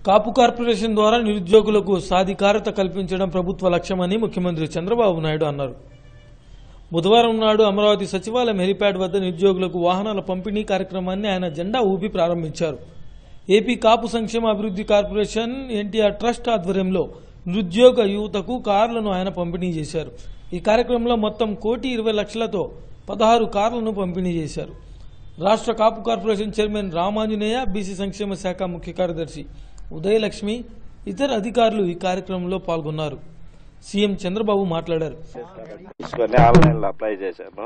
కాపు corporation ద్వారా నిరుద్యోగులకు సాధికారత కల్పించడం ప్రభుత్వ లక్ష్యమని ముఖ్యమంత్రి చంద్రబాబు నాయుడు అన్నారు బుధవారం నాడు అమరావతి సచివాలయం హెలిప్యాడ్ వద్ద నిరుద్యోగులకు వాహనాల పంపిణీ కార్యక్రమాన్ని ఆయన జెండా ఊపి ప్రారంభించారు ఏపీ కాపు సంక్షేమ అభివృద్ధి కార్పొరేషన్ ఎన్టీఆర్ ట్రస్ట్ ఆధ్వర్యంలో నిరుద్యోగ యువతకు కార్లను ఆయన పంపిణీ చేశారు ఈ కార్యక్రమంలో మొత్తం కోటి ఇరవై లక్షలతో పదహారు కార్లను పంపిణీ చేశారు రాష్ట్ర Kapu corporation chairman Ramanjaneya BC సంక్షేమ శాఖ ముఖ్య కార్యదర్శి ఉదయలక్ష్మి ఇతర అధికారులు ఈ కార్యక్రమంలో పాల్గొన్నారు సీఎం చంద్రబాబు మాట్లాడారు తీసుకొని ఆన్లైన్ లో అప్లై చేశాను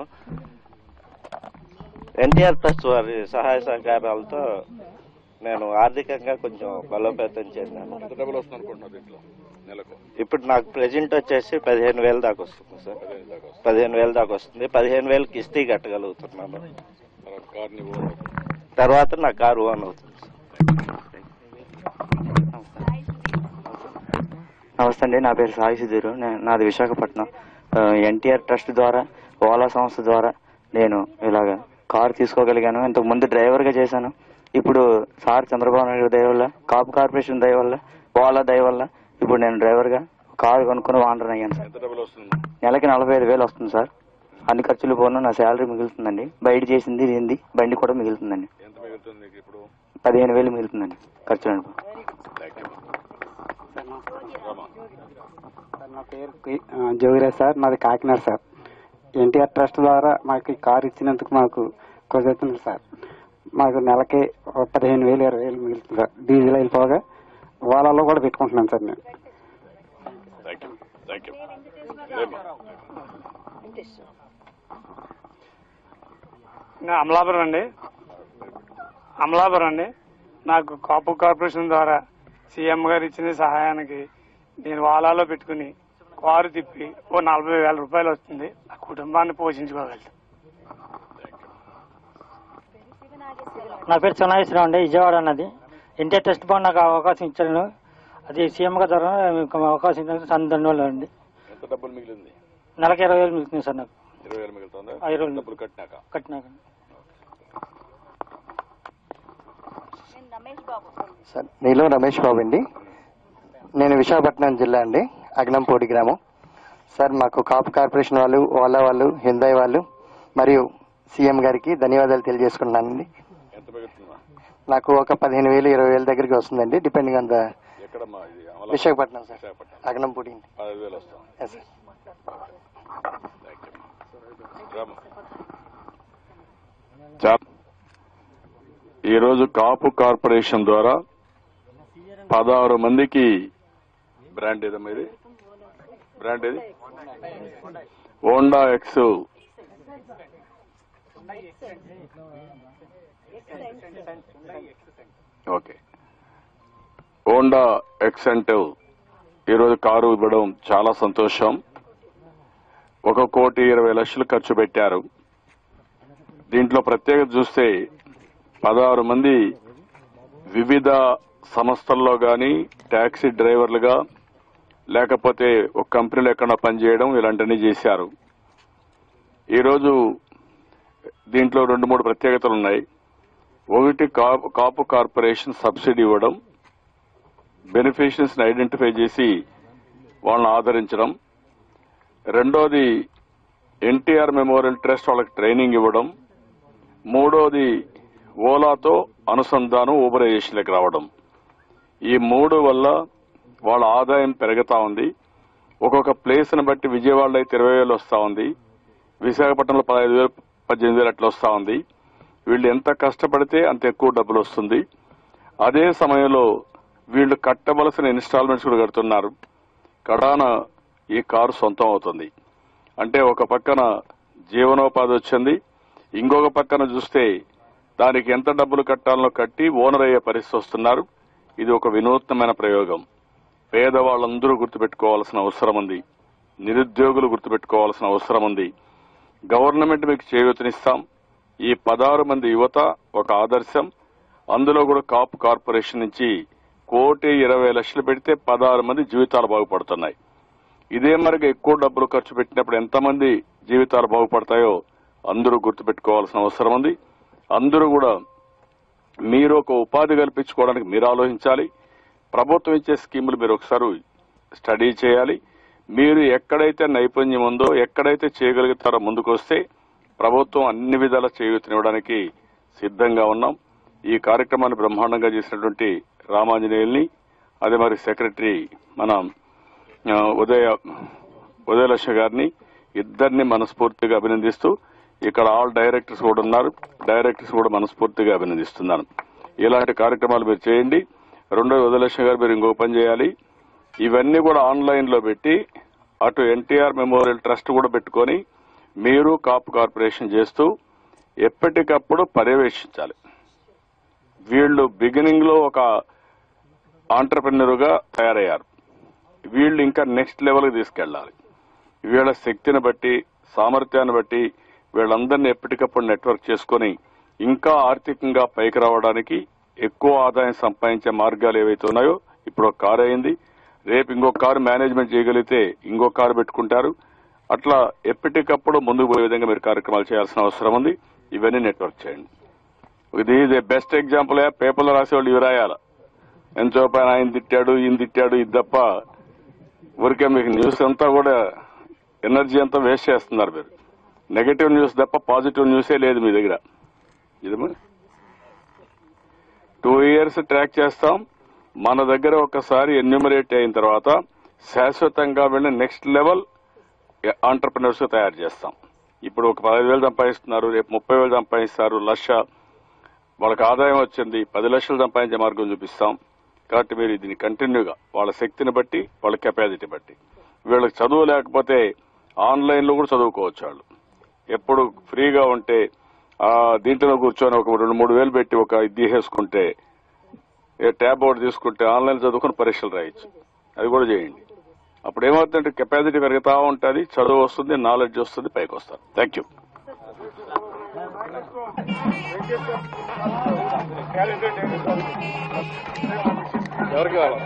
ఎన్టీఆర్ ట్రస్ట్ వారి సహాయ సహకారాలతో నేను ఆర్థికంగా కొంచెం బలోపేతం చెందాను ఎంత డబ్బులు వస్తుంది అనుకుంటున్నారు దీంట్లో నెలకు ఇప్పుడు నాకు ప్రెజెంట్ వచ్చేసి పదిహేను వేలు దాకా వస్తుంది సార్ పదిహేను దాకా వస్తుంది పదిహేను వేలు దాకా వస్తుంది పదిహేను వేలు కిస్తీ కట్టగలుగుతున్నాను తర్వాత కార్ని తర్వాత నా కారు ఓన్ అవుతుంది నమస్తే అండి నా పేరు సాయి సుధీర్ నే- నాది విశాఖపట్నం ఆ, ఎన్టీఆర్ ట్రస్ట్ ద్వారా ఓలా సంస్థ ద్వారా నేను ఇలాగ కారు తీసుకోగలిగాను ఇంతకు ముందు డ్రైవర్ గా చేశాను ఇప్పుడు సార్ చంద్రబాబు నాయుడు దయ వల్ల కాపు కార్పొరేషన్ దయ వల్ల ఓలా దయ వల్ల ఇప్పుడు నేను డ్రైవర్ గా కారు కొనుక్కుని వాండర్ అయ్యాను సార్ ఎంత డబ్బులు వస్తుంది నెలకి నలభై ఐదు వేలు వస్తుంది సార్ అన్ని ఖర్చులు పోను నా శాలరీ మిగులుతుందండి బయట చేసింది ఏంది బండి కూడా మిగులుతుందండి ఎంత మిగులుతుంది నీకు ఇప్పుడు పదిహేను వేలు మిగులుతుందండి ఖర్చులు థ్యాంక్ యూ సార్ నా పేరు కి- ఆ, జోగిరాజ్ సార్ మాది కాకినాడ సార్ ఎన్టీఆర్ ట్రస్ట్ ద్వారా మాకు ఈ కారు ఇచ్చినందుకు మాకు కృతజ్ఞతలు సార్ మాకు నెలకి ఒక పదిహేను వేలు ఇరవై వేలు మిగులుతుంది సార్ డీజిల్ అయిపోగా ఓలాలో కూడా పెట్టుకుంటున్నాను సార్ నేను థ్యాంక్ యూ థ్యాంక్ యూ నేను అమలాపురం అండి అమలాపురం అండి నాకు కాపు కార్పొరేషన్ ద్వారా సీఎం గారు ఇచ్చిన సహాయానికి నేను వాలాలో పెట్టుకుని కారు తిప్పి ఓ నలభై వేల రూపాయలు వస్తుంది ఆ కుటుంబాన్ని పోషించుకోగలుగుతాను నా పేరు చెన్నాగేశ్వరం అండి విజయవాడ అన్నది ఎన్టీఆర్ టెస్ట్ బాండ్ నాకు అవకాశం ఇచ్చాను అది సీఎం గారి ద్వారా మీకు అవకాశం ఇచ్చినందుకు చాలా ధన్యవాదాలు అండి ఎంత డబ్బులు మిగిలింది నెలకి ఇరవై వేలు మిగులుతుంది సార్ నాకు ఇరవై వేలు మిగులుతుందా ఆ, ఇరవై వేలు. డబ్బులు కట్టినాక కట్టినాక సార్ నీలం రమేష్ బాబు అండి నేను విశాఖపట్నం జిల్లా అండి అగ్నంపూడి గ్రామం సార్ మాకు కాపు కార్పొరేషన్ వాళ్ళు ఓలా వాళ్ళు హిందాయ్ వాళ్ళు మరియు సీఎం గారికి ధన్యవాదాలు తెలియజేసుకుంటున్నానండి ఎంత మిగులుతుందా నాకు ఒక పదిహేను వేలు ఇరవై వేల దగ్గరికి వస్తుందండి డిపెండింగ్ ఆన్ ద ఎక్కడమ్మా ఇది అమలా విశాఖపట్నం సార్ విశాఖపట్నం అగ్నంపూడి పదహైదు వేలు వస్తుంది yes sir thank you Ramu చా- ఈరోజు కాపు కార్పొరేషన్ ద్వారా పదహారు మందికి బ్రాండ్ ఏదమ్మా ఇది బ్రాండ్ ఏది హోండా ఎక్స్ ఓకే హోండా ఎక్సెంటివ్ ఈరోజు కారు ఇవ్వడం చాలా సంతోషం ఒక కోటి ఇరవై లక్షలు ఖర్చు పెట్టారు దీంట్లో ప్రత్యేకత చూస్తే పదహారు మంది వివిధ సంస్థల్లో గాని టాక్సీ డ్రైవర్లుగా లేకపోతే ఒక కంపెనీలో ఎక్కడ పనిచేయడం ఇలాంటివన్నీ చేశారు ఈరోజు దీంట్లో రెండు మూడు ప్రత్యేకతలు ఉన్నాయి ఒకటి కా- కాపు కార్పొరేషన్ సబ్సిడీ ఇవ్వడం బెనిఫిషియరీస్ ని ఐడెంటిఫై చేసి వాళ్ళని ఆదరించడం రెండోది ఎన్టీఆర్ మెమోరియల్ ట్రస్ట్ వాళ్ళకి ట్రైనింగ్ ఇవ్వడం మూడోది ఓలాతో అనుసంధానం ఊబరైజేషన్లకు రావడం ఈ మూడు వల్ల వాళ్ళ ఆదాయం పెరుగుతా ఉంది ఒక్కొక్క ప్లేస్ ని బట్టి విజయవాడలో అయితే ఇరవై వేలు వస్తా ఉంది విశాఖపట్నంలో పదహైదు వేలు పద్దెనిమిది వేలు అట్లా వస్తా ఉంది వీళ్ళు ఎంత కష్టపడితే అంత ఎక్కువ డబ్బులు వస్తుంది అదే సమయంలో వీళ్ళు కట్టవలసిన ఇన్స్టాల్మెంట్స్ కూడా కడుతున్నారు కడాన ఈ కారు సొంతం అవుతుంది అంటే ఒక పక్కన జీవనోపాధి వచ్చింది ఇంకొక పక్కన చూస్తే దానికి ఎంత డబ్బులు కట్టాలనో కట్టి ఓనర్ అయ్యే పరిస్థితి వస్తున్నారు ఇది ఒక వినూత్నమైన ప్రయోగం పేదవాళ్ళందరూ గుర్తుపెట్టుకోవాల్సిన అవసరం ఉంది నిరుద్యోగులు గుర్తుపెట్టుకోవాల్సిన అవసరం ఉంది గవర్నమెంట్ మీకు చేయూతనిస్తాం ఈ పదహారు మంది యువత ఒక ఆదర్శం అందులో కూడా కాపు కార్పొరేషన్ నుంచి కోటి ఇరవై లక్షలు పెడితే పదహారు మంది జీవితాలు బాగుపడుతున్నాయి ఇదే మరిగా ఎక్కువ డబ్బులు ఖర్చు పెట్టినప్పుడు ఎంతమంది జీవితాలు బాగుపడతాయో అందరూ గుర్తుపెట్టుకోవాల్సిన అవసరం ఉంది అందరూ కూడా మీరు ఒక ఉపాధి కల్పించుకోవడానికి మీరు ఆలోచించాలి ప్రభుత్వం ఇచ్చే స్కీములు మీరు ఒకసారి స్టడీ చేయాలి మీరు ఎక్కడైతే నైపుణ్యం ఉందో ఎక్కడైతే చేయగలుగుతారో ముందుకు వస్తే ప్రభుత్వం అన్ని విధాలా చేయూతనివ్వడానికి సిద్ధంగా ఉన్నాం ఈ కార్యక్రమాన్ని బ్రహ్మాండంగా చేసినటువంటి రామాంజనేయుల్ని అదే మరి సెక్రటరీ మన ఆ, ఉదయ ఉదయలక్ష్మి గారిని ఇద్దరిని మనస్ఫూర్తిగా అభినందిస్తూ ఇక్కడ ఆల్ డైరెక్టర్స్ కూడా ఉన్నారు డైరెక్టర్స్ కూడా మనస్ఫూర్తిగా అభినందిస్తున్నాను ఇలాంటి కార్యక్రమాలు మీరు చేయండి రెండో ఉదయలక్ష్మి గారు మీరు ఇంకో పని చేయాలి ఇవన్నీ కూడా ఆన్లైన్ లో పెట్టి అటు ఎన్టీఆర్ మెమోరియల్ ట్రస్ట్ కూడా పెట్టుకొని మీరు కాపు కార్పొరేషన్ చేస్తూ ఎప్పటికప్పుడు పర్యవేక్షించాలి వీళ్ళు బిగినింగ్ లో ఒక ఆంటర్ప్రెన్యూర్ గా తయారయ్యారు వీళ్ళు ఇంకా నెక్స్ట్ లెవెల్కి తీసుకెళ్లాలి వీళ్ళ శక్తిని బట్టి సామర్థ్యాన్ని బట్టి వీళ్ళందరినీ ఎప్పటికప్పుడు నెట్వర్క్ చేసుకొని ఇంకా ఆర్థికంగా పైకి రావడానికి ఎక్కువ ఆదాయం సంపాదించే మార్గాలు ఏవైతే ఉన్నాయో ఇప్పుడు ఒక కారు అయింది రేపు ఇంకొక కారు మేనేజ్మెంట్ చేయగలిగితే ఇంకొక కారు పెట్టుకుంటారు అట్లా ఎప్పటికప్పుడు ముందుకు పోయే విధంగా మీరు కార్యక్రమాలు చేయాల్సిన అవసరం ఉంది ఇవన్నీ నెట్వర్క్ చేయండి ఇది ఇది బెస్ట్ ఎగ్జాంపుల్ పేపర్లో రాసేవాళ్ళు ఇవి రాయాల ఎంతో పైన ఆయన తిట్టాడు ఈయన తిట్టాడు ఇది తప్ప ఊరికే మీకు న్యూస్ అంతా కూడా ఎనర్జీ అంతా వేస్ట్ చేస్తున్నారు మీరు నెగటివ్ న్యూస్ తప్ప పాజిటివ్ న్యూసే లేదు మీ దగ్గర ఇదమ్మా టూ ఇయర్స్ ట్రాక్ చేస్తాం మన దగ్గర ఒకసారి ఎన్యూమరేట్ అయిన తర్వాత శాశ్వతంగా వెళ్ళి నెక్స్ట్ లెవెల్ ఆంటర్ప్రినర్స్ తయారు చేస్తాం ఇప్పుడు ఒక పదహైదు వేలు సంపాదిస్తున్నారు రేపు ముప్పై వేలు సంపాదిస్తారు లక్ష వాళ్ళకి ఆదాయం వచ్చింది పది లక్షలు సంపాదించే మార్గం చూపిస్తాం కాబట్టి మీరు దీన్ని కంటిన్యూగా వాళ్ళ శక్తిని బట్టి వాళ్ళ కెపాసిటీ బట్టి వీళ్ళకి చదువు లేకపోతే ఆన్లైన్ లో కూడా చదువుకోవచ్చు వాళ్ళు ఎప్పుడు ఫ్రీగా ఉంటే ఆ దీంట్లో కూర్చొని ఒక రెండు మూడు వేలు పెట్టి ఒక ఇది తీసేసుకుంటే ఏ ట్యాబ్ ఒకటి తీసుకుంటే ఆన్లైన్ చదువుకుని పరీక్షలు రాయొచ్చు అది కూడా చేయండి అప్పుడు ఏమవుతుందంటే కెపాసిటీ పెరుగుతా ఉంటుంది చదువు వస్తుంది నాలెడ్జ్ వస్తుంది పైకి వస్తారు థ్యాంక్ యూ ఎవరికి కావాలి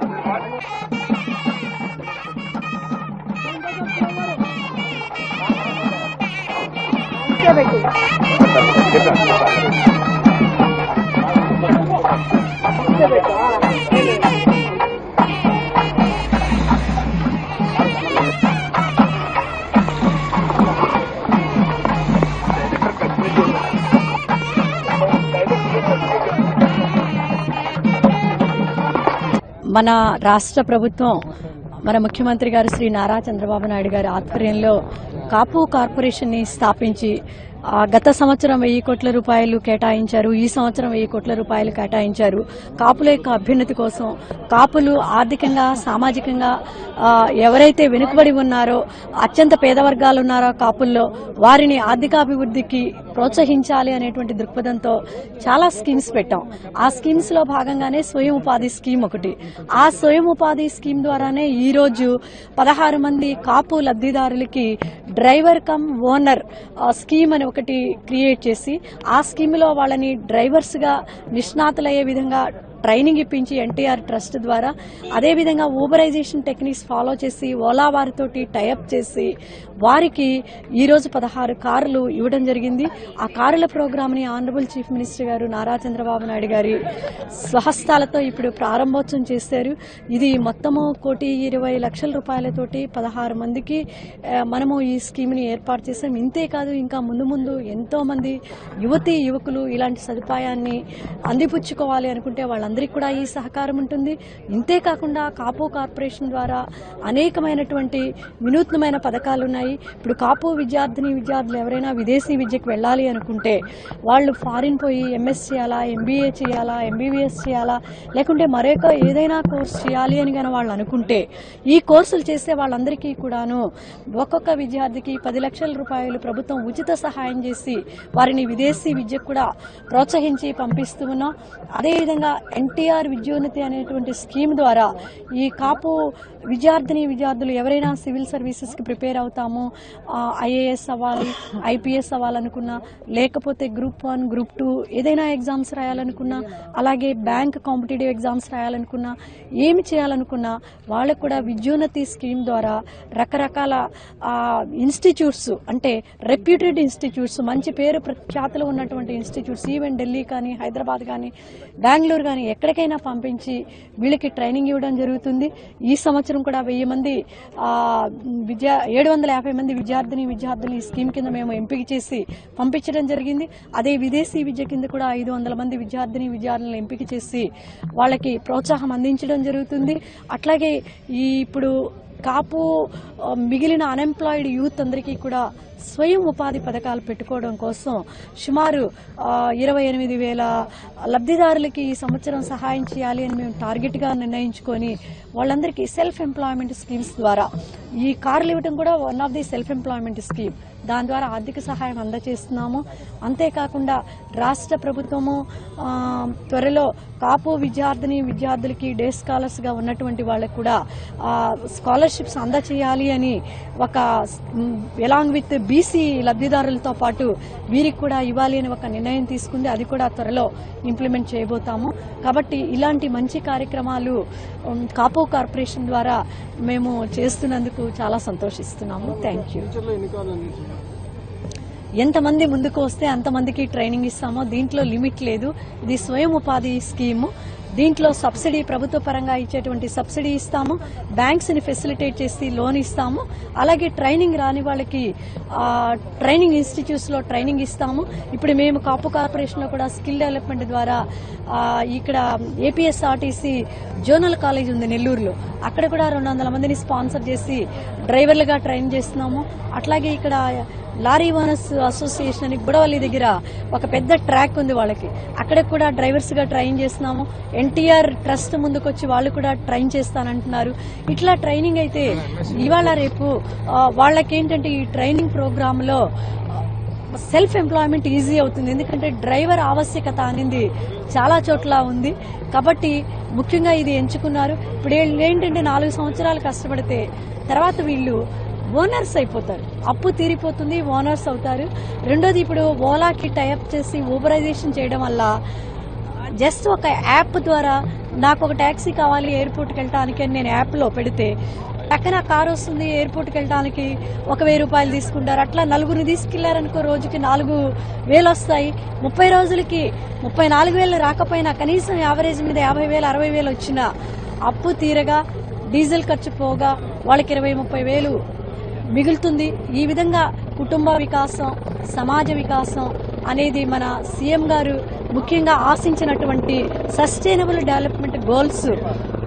మన రాష్ట్ర ప్రభుత్వం మన ముఖ్యమంత్రి గారు శ్రీ నారా చంద్రబాబు నాయుడు గారి ఆధ్వర్యంలో కాపు కార్పొరేషన్ ని స్థాపించి ఆ, గత సంవత్సరం వెయ్యి కోట్ల రూపాయలు కేటాయించారు ఈ సంవత్సరం వెయ్యి కోట్ల రూపాయలు కేటాయించారు కాపుల యొక్క అభ్యున్నతి కోసం కాపులు ఆర్థికంగా సామాజికంగా ఆ, ఎవరైతే వెనుకబడి ఉన్నారో అత్యంత పేద వర్గాలు ఉన్నారో కాపుల్లో వారిని ఆర్థికాభివృద్ధికి ప్రోత్సహించాలి అనేటువంటి దృక్పథంతో చాలా స్కీమ్స్ పెట్టాం ఆ స్కీమ్స్ లో భాగంగానే స్వయం ఉపాధి స్కీమ్ ఒకటి ఆ స్వయం ఉపాధి స్కీమ్ ద్వారానే ఈ రోజు పదహారు మంది కాపు లబ్ధిదారులకి డ్రైవర్ కమ్ ఓనర్ ఆ, స్కీమ్ అని ఒకటి క్రియేట్ చేసి ఆ స్కీమ్ లో వాళ్ళని డ్రైవర్స్ గా నిష్ణాతులయ్యే విధంగా ట్రైనింగ్ ఇప్పించి ఎన్టీఆర్ ట్రస్ట్ ద్వారా అదేవిధంగా ఊబరైజేషన్ టెక్నిక్స్ ఫాలో చేసి ఓలా వారితోటి టైఅప్ చేసి వారికి ఈ రోజు పదహారు కార్లు ఇవ్వడం జరిగింది ఆ కారుల ప్రోగ్రామ్ ని ఆనరబుల్ చీఫ్ మినిస్టర్ గారు నారా చంద్రబాబు నాయుడు గారి స్వహస్తాలతో ఇప్పుడు ప్రారంభోత్సవం చేశారు ఇది మొత్తము కోటి ఇరవై లక్షల రూపాయలతోటి పదహారు మందికి ఆ, మనము ఈ స్కీమ్ ని ఏర్పాటు చేశాం ఇంతే కాదు ఇంకా ముందు ముందు ఎంతో మంది యువతి యువకులు ఇలాంటి సదుపాయాన్ని అందిపుచ్చుకోవాలి అనుకుంటే వాళ్ళందరికీ కూడా ఈ సహకారం ఉంటుంది ఇంతే కాకుండా కాపు కార్పొరేషన్ ద్వారా అనేకమైనటువంటి వినూత్నమైన పథకాలు ఉన్నాయి ఇప్పుడు కాపు విద్యార్థిని విద్యార్థులు ఎవరైనా విదేశీ విద్యకు వెళ్ళాలి అనుకుంటే వాళ్ళు ఫారిన్ పోయి ఎంఎస్ చేయాలా ఎంబీఏ చేయాలా ఎంబీబీఎస్ చేయాలా లేకుంటే మరొక ఏదైనా కోర్స్ చేయాలి అని కనుక వాళ్ళు అనుకుంటే ఈ కోర్సులు చేసే వాళ్ళందరికీ కూడాను ఒక్కొక్క విద్యార్థికి పది లక్షల రూపాయలు ప్రభుత్వం ఉచిత సహాయం చేసి వారిని విదేశీ విద్యకు కూడా ప్రోత్సహించి పంపిస్తూ ఉన్నాం అదేవిధంగా ఎన్టీఆర్ విద్యోన్నతి అనేటువంటి స్కీమ్ ద్వారా ఈ కాపు విద్యార్థిని విద్యార్థులు ఎవరైనా సివిల్ సర్వీసెస్ కి ప్రిపేర్ అవుతాము ఐఏఎస్ అవ్వాలి ఐపీఎస్ అవ్వాలనుకున్నా లేకపోతే గ్రూప్ వన్ గ్రూప్ టూ ఏదైనా ఎగ్జామ్స్ రాయాలనుకున్నా అలాగే బ్యాంక్ కాంపిటేటివ్ ఎగ్జామ్స్ రాయాలనుకున్నా ఏమి చేయాలనుకున్నా వాళ్ళకు కూడా విద్యోన్నతి స్కీమ్ ద్వారా రకరకాల ఇన్స్టిట్యూట్స్ అంటే రెప్యూటెడ్ ఇన్స్టిట్యూట్స్ మంచి పేరు ప్రఖ్యాతులు ఉన్నటువంటి ఇన్స్టిట్యూట్స్ ఈవెన్ ఢిల్లీ కానీ హైదరాబాద్ కానీ బెంగళూరు కానీ ఎక్కడికైనా పంపించి వీళ్ళకి ట్రైనింగ్ ఇవ్వడం జరుగుతుంది ఈ సంవత్సరం కూడా వెయ్యి మంది ఆ, విద్యా ఏడు వందల యాభై మంది విద్యార్థిని విద్యార్థులు ఈ స్కీమ్ కింద మేము ఎంపిక చేసి పంపించడం జరిగింది అదే విదేశీ విద్య కింద కూడా ఐదు వందల మంది విద్యార్థిని విద్యార్థులను ఎంపిక చేసి వాళ్ళకి ప్రోత్సాహం అందించడం జరుగుతుంది అట్లాగే ఈ ఇప్పుడు కాపు ఆ, మిగిలిన అన్ఎంప్లాయిడ్ యూత్ అందరికీ కూడా స్వయం ఉపాధి పథకాలు పెట్టుకోవడం కోసం సుమారు ఆ, ఇరవై ఎనిమిది వేల లబ్ధిదారులకి ఈ సంవత్సరం సహాయం చేయాలి అని మేము టార్గెట్గా నిర్ణయించుకొని వాళ్ళందరికీ సెల్ఫ్ ఎంప్లాయ్మెంట్ స్కీమ్స్ ద్వారా ఈ కార్లు ఇవ్వడం కూడా one of the self employment scheme దాని ద్వారా ఆర్థిక సహాయం అందజేస్తున్నాము అంతేకాకుండా రాష్ట్ర ప్రభుత్వము ఆ, త్వరలో కాపు విద్యార్థిని విద్యార్థులకి డే స్కాలర్స్ గా ఉన్నటువంటి వాళ్ళకు కూడా స్కాలర్షిప్స్ అందచేయాలి అని ఒక ఎలాంగ్ విత్ బీసీ లబ్ధిదారులతో పాటు వీరికి కూడా ఇవ్వాలి అని ఒక నిర్ణయం తీసుకుంది అది కూడా త్వరలో ఇంప్లిమెంట్ చేయబోతాము కాబట్టి ఇలాంటి మంచి కార్యక్రమాలు ఉమ్, కాపు కార్పొరేషన్ ద్వారా మేము చేస్తున్నందుకు చాలా సంతోషిస్తున్నాము థ్యాంక్ యూ ఎంతమంది ముందుకు వస్తే అంతమందికి ట్రైనింగ్ ఇస్తామో దీంట్లో లిమిట్ లేదు ఇది స్వయం ఉపాధి స్కీము దీంట్లో సబ్సిడీ ప్రభుత్వ పరంగా ఇచ్చేటువంటి సబ్సిడీ ఇస్తాము బ్యాంక్స్ ని ఫెసిలిటేట్ చేసి లోన్ ఇస్తాము అలాగే ట్రైనింగ్ రాని వాళ్ళకి ఆ, ట్రైనింగ్ ఇన్స్టిట్యూట్స్ లో ట్రైనింగ్ ఇస్తాము ఇప్పుడు మేము కాపు కార్పొరేషన్ లో కూడా స్కిల్ డెవలప్మెంట్ ద్వారా ఆ, ఇక్కడ ఏపీఎస్ఆర్టీసీ జోనల్ కాలేజ్ ఉంది నెల్లూరులో అక్కడ కూడా రెండు వందల మందిని స్పాన్సర్ చేసి డ్రైవర్లుగా ట్రైన్ చేస్తున్నాము అట్లాగే ఇక్కడ లారీ ఓనర్స్ అసోసియేషన్ అని బుడవల్లి దగ్గర ఒక పెద్ద ట్రాక్ ఉంది వాళ్ళకి అక్కడ కూడా డ్రైవర్స్ గా ట్రైన్ చేస్తున్నాము ఎన్టీఆర్ ట్రస్ట్ ముందుకొచ్చి వాళ్ళు కూడా ట్రైన్ చేస్తానంటున్నారు ఇట్లా ట్రైనింగ్ అయితే ఇవాళ రేపు ఆ, వాళ్ళకేంటంటే ఈ ట్రైనింగ్ ప్రోగ్రామ్ లో సెల్ఫ్ ఎంప్లాయ్మెంట్ ఈజీ అవుతుంది ఎందుకంటే డ్రైవర్ ఆవశ్యకత అనేది చాలా చోట్ల ఉంది కాబట్టి ముఖ్యంగా ఇది ఎంచుకున్నారు ఇప్పుడు వీళ్ళు ఏంటంటే నాలుగు సంవత్సరాలు కష్టపడితే తర్వాత వీళ్ళు ఓనర్స్ అయిపోతారు అప్పు తీరిపోతుంది ఓనర్స్ అవుతారు రెండోది ఇప్పుడు ఓలాకి టైప్ చేసి ఊబరైజేషన్ చేయడం వల్ల జస్ట్ ఒక యాప్ ద్వారా నాకు ఒక ట్యాక్సీ కావాలి ఎయిర్పోర్ట్కి వెళ్ళడానికి అని నేను యాప్లో పెడితే పక్కన కారు వస్తుంది ఎయిర్పోర్ట్కి వెళ్ళడానికి ఒక వెయ్యి రూపాయలు తీసుకుంటారు అట్లా నలుగురిని తీసుకెళ్లారనుకో రోజుకి నాలుగు వేలు వస్తాయి ముప్పై రోజులకి ముప్పై నాలుగు వేలు రాకపోయినా కనీసం యావరేజ్ మీద యాభై వేలు అరవై వేలు వచ్చినా అప్పు తీరగా డీజిల్ ఖర్చు పోగా వాళ్ళకి ఇరవై ముప్పై వేలు మిగులుతుంది ఈ విధంగా కుటుంబ వికాసం సమాజ వికాసం అనేది మన సీఎం గారు ముఖ్యంగా ఆశించినటువంటి సస్టైనబుల్ డెవలప్మెంట్ గోల్స్